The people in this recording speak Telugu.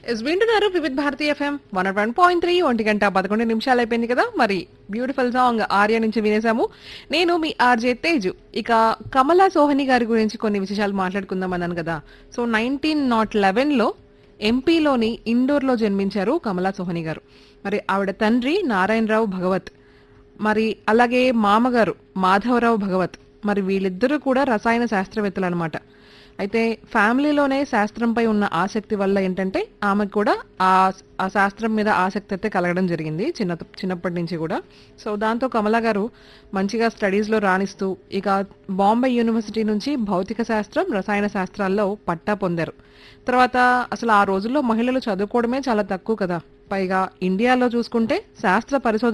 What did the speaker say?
ఎస్ వింటున్నారు Vividh Bharati FM one one point three ఒంటి గంట పదకొండు నిమిషాలు అయిపోయింది కదా మరి బ్యూటిఫుల్ సాంగ్ ఆర్య నుంచి వినేసాము నేను మీ ఆర్జే తేజు ఇక కమలా సోహని గారి గురించి కొన్ని విశేషాలు మాట్లాడుకుందాం అన్నాను కదా సో నైన్టీన్ నాట్ లెవెన్ లో ఎంపీలోని ఇండోర్ లో జన్మించారు కమలా సోహని గారు మరి ఆవిడ తండ్రి నారాయణరావు భగవత్ మరి అలాగే మామగారు మాధవరావు భగవత్ మరి వీళ్ళిద్దరూ కూడా రసాయన శాస్త్రవేత్తలు అనమాట అయితే ఫ్యామిలీలోనే శాస్త్రంపై ఉన్న ఆసక్తి వల్ల ఏంటంటే ఆమెకు కూడా ఆ ఆ శాస్త్రం మీద ఆసక్తి అయితే కలగడం జరిగింది చిన్న చిన్నప్పటి నుంచి కూడా సో దాంతో కమలా గారు మంచిగా స్టడీస్లో రాణిస్తూ ఇక బాంబే యూనివర్సిటీ నుంచి భౌతిక శాస్త్రం రసాయన శాస్త్రాల్లో పట్టా పొందారు తర్వాత అసలు ఆ రోజుల్లో మహిళలు చదువుకోవడమే చాలా తక్కువ కదా పైగా ఇండియాలో చూసుకుంటే శాస్త్ర పరిశోధన